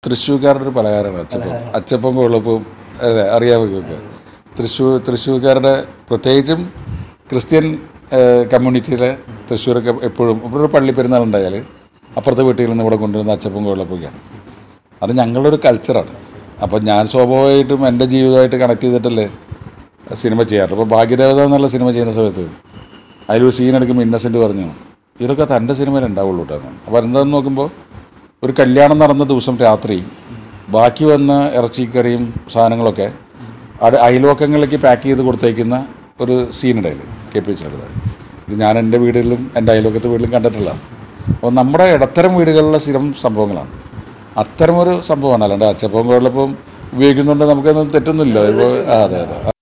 തൃശ്ശൂർക്കാരുടെ ഒരു പലഹാരമാണ് അച്ചപ്പം അച്ചപ്പം കൊള്ളപ്പവും അല്ലേ അറിയാമൊക്കെ തൃശ്ശൂർ തൃശ്ശൂർക്കാരുടെ പ്രത്യേകിച്ചും ക്രിസ്ത്യൻ ഏഹ്, കമ്മ്യൂണിറ്റിയിലെ തൃശ്ശൂരൊക്കെ എപ്പോഴും ഇവിടെ ഒരു പള്ളി പെരുന്നാൾ ഉണ്ടായാൽ അപ്പുറത്തെ വീട്ടിൽ നിന്ന് ഇവിടെ കൊണ്ടുവരുന്ന അച്ചപ്പം കൊള്ളപ്പൊക്കെയാണ് അത് ഞങ്ങളുടെ ഒരു കൾച്ചറാണ് അപ്പോൾ ഞാൻ സ്വാഭാവികമായിട്ടും എൻ്റെ ജീവിതമായിട്ട് കണക്ട് ചെയ്തിട്ടല്ലേ സിനിമ ചെയ്യാറ് അപ്പോൾ ഭാഗ്യദേവത എന്നുള്ള സിനിമ ചെയ്യുന്ന സമയത്ത് അതിലൊരു സീൻ എടുക്കുമ്പോൾ ഇന്നസെൻറ്റ് പറഞ്ഞു ഇതൊക്കെ തൻ്റെ സിനിമയിൽ ഉണ്ടാവുള്ളൂ കേട്ടോ അപ്പോൾ എന്താണെന്ന് നോക്കുമ്പോൾ ഒരു കല്യാണം നടന്ന ദിവസം രാത്രി ബാക്കി വന്ന ഇറച്ചിക്കറിയും സാധനങ്ങളൊക്കെ അവിടെ അയൽവക്കങ്ങളിലേക്ക് പാക്ക് ചെയ്ത് കൊടുത്തേക്കുന്ന ഒരു സീനുണ്ടായില്ല കെ പി എച്ചിനടുത്ത് ഇത് ഞാൻ എൻ്റെ വീടുകളിലും എൻ്റെ അയൽവക്കത്തെ വീട്ടിലും കണ്ടിട്ടുള്ള അപ്പോൾ നമ്മുടെ ഇടത്തരം വീടുകളിലെ സ്ഥിരം സംഭവങ്ങളാണ് അത്തരമൊരു സംഭവമാണ് അല്ലാണ്ട് അച്ചപ്പം വെള്ളപ്പം ഉപയോഗിക്കുന്നുണ്ട് നമുക്കൊന്നും തെറ്റൊന്നുമില്ല ഇപ്പോൾ ആ, അതെ അതെ